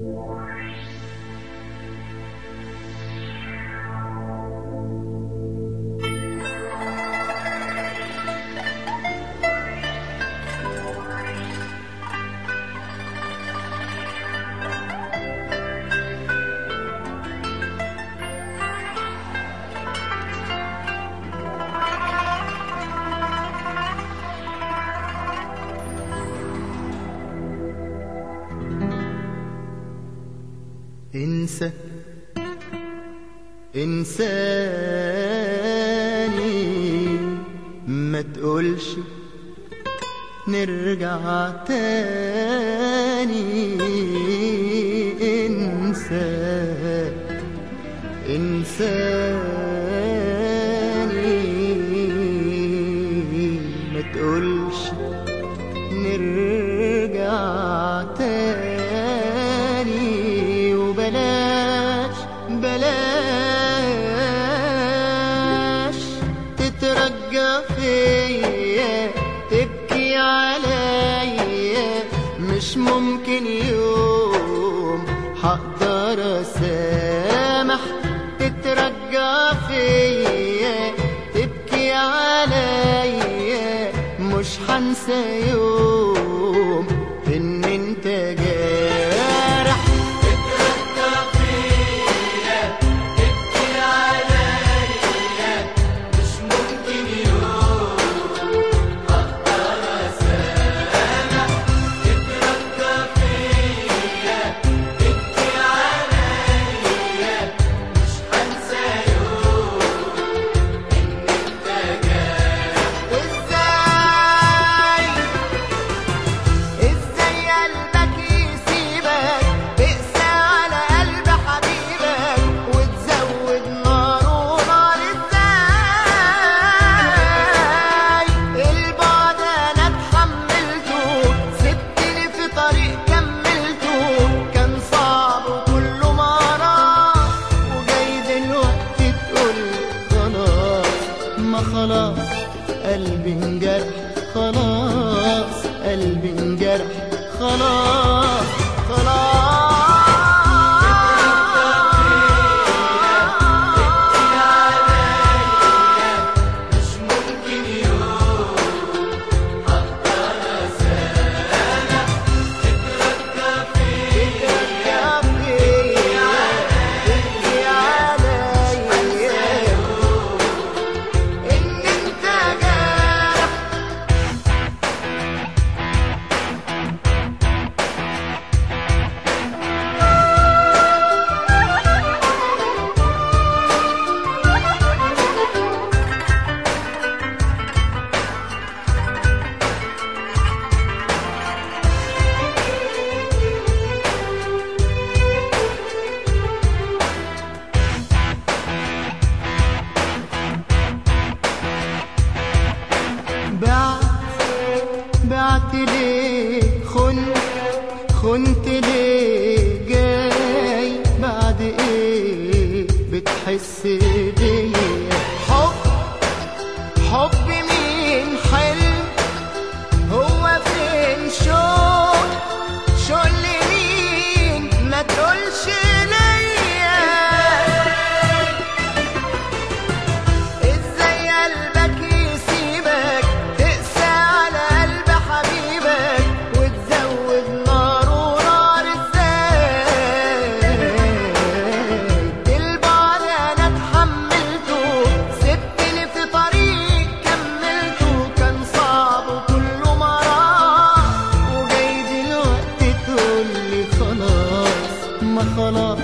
انسى انساني ما تقولش نرجع تاني انسى انساني ما تقولش نرجع تاني وبلاش بلاش تترجى فيا تبكي عليا مش ممكن يوم هقدر اسامح تترجى فيا تبكي عليا مش هنسى يوم ان انت جارح ازاي ازاي قلبك يسيبك تقسى على قلب حبيبك وتزود نار ونار ازاي البعد انا اتحملته سبتني في طريق كملته كان صعب وكله مرار وجاي دلوقتي تقول خلاص ما خلاص قلبي انجرح خلاص قلبي انجرح خلاص ان انت جارح بعت بعت ليه خنت خنت ليه جاي بعد ايه بتحس بيا حب حب مين حلم هو فين شوق شوق لمين ما تقولش ليا ازاي قلبك يسيبك تقسى على قلب حبيبك وتزود نار ونار ازاي البعد انا اتحملته سبتني في طريق كملته كان صعب وكله مرار وجاي دلوقتي تقولي خلاص ما خلاص